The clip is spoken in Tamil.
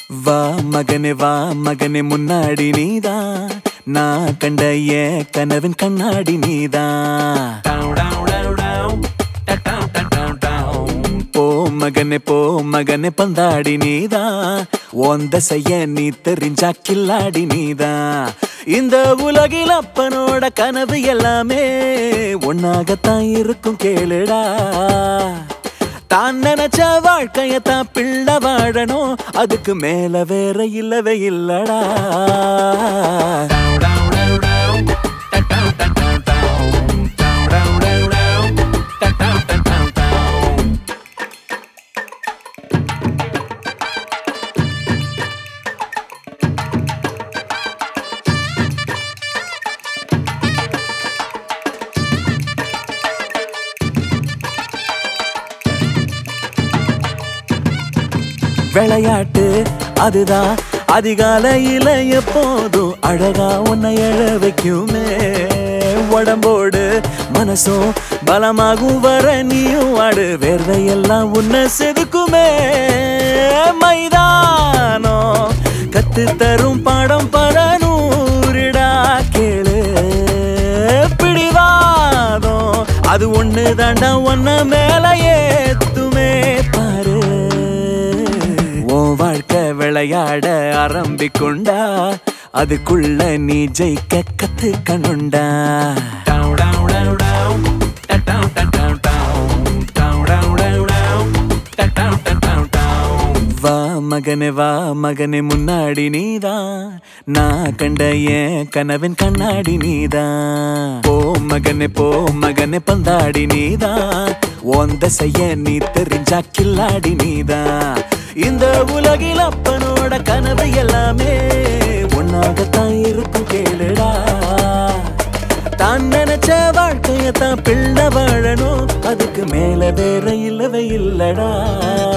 வா மகனே வா மகனே முன்னாடி நீதான் நான் கண்ட ஏன் கனவின் கண்ணாடி நீதான் போ மகனே போ மகனே பந்தாடி நீதான் ஒந்த செய்ய நீ தெரிஞ்சா கில்லாடி நீதான் இந்த உலகில் அப்பனோட கனவு எல்லாமே ஒன்னாகத்தான் இருக்கும் கேளுடா தான் நினைச்ச வாழ்க்கையத்தான் பிள்ளை வாழணும் அதுக்கு மேல வேற இல்லவே இல்லடா விளையாட்டு அதுதான் அதிகாலையில எப்போதும் அழகா உன்னை எழ வைக்குமே உடம்போடு மனசும் பலமாகும் வர நீயும் ஆடு வேர்வையெல்லாம் உன்னை செதுக்குமே மைதானம் கத்து தரும் பாடம் பல நூறுடா கேளு பிடிவாதம் அது ஒண்ணு தாண்டா ஒன்ன மேல ஏத்துமே பாரு உன் வாழ்க்கை விளையாட ஆரம்பிக்குண்டா அதுக்குள்ள நீ ஜெயிக்க கத்துக்கணுண்டா வா மகனே வா மகனே முன்னாடி நீதான் நான் கண்ட ஏன் கனவின் கண்ணாடி நீதான் போ மகனே போ மகனே பந்தாடி நீதான் ஒந்த செய்ய நீ தெரிஞ்சா கில்லாடி நீதான் இந்த உலகில் அப்பனோட கனவு எல்லாமே ஒன்னாகத்தான் இருக்கும் கேளுடா தான் நினைச்ச வாழ்க்கையத்தான் பிள்ளை வாழணும் அதுக்கு மேல வேற இல்லவே இல்லடா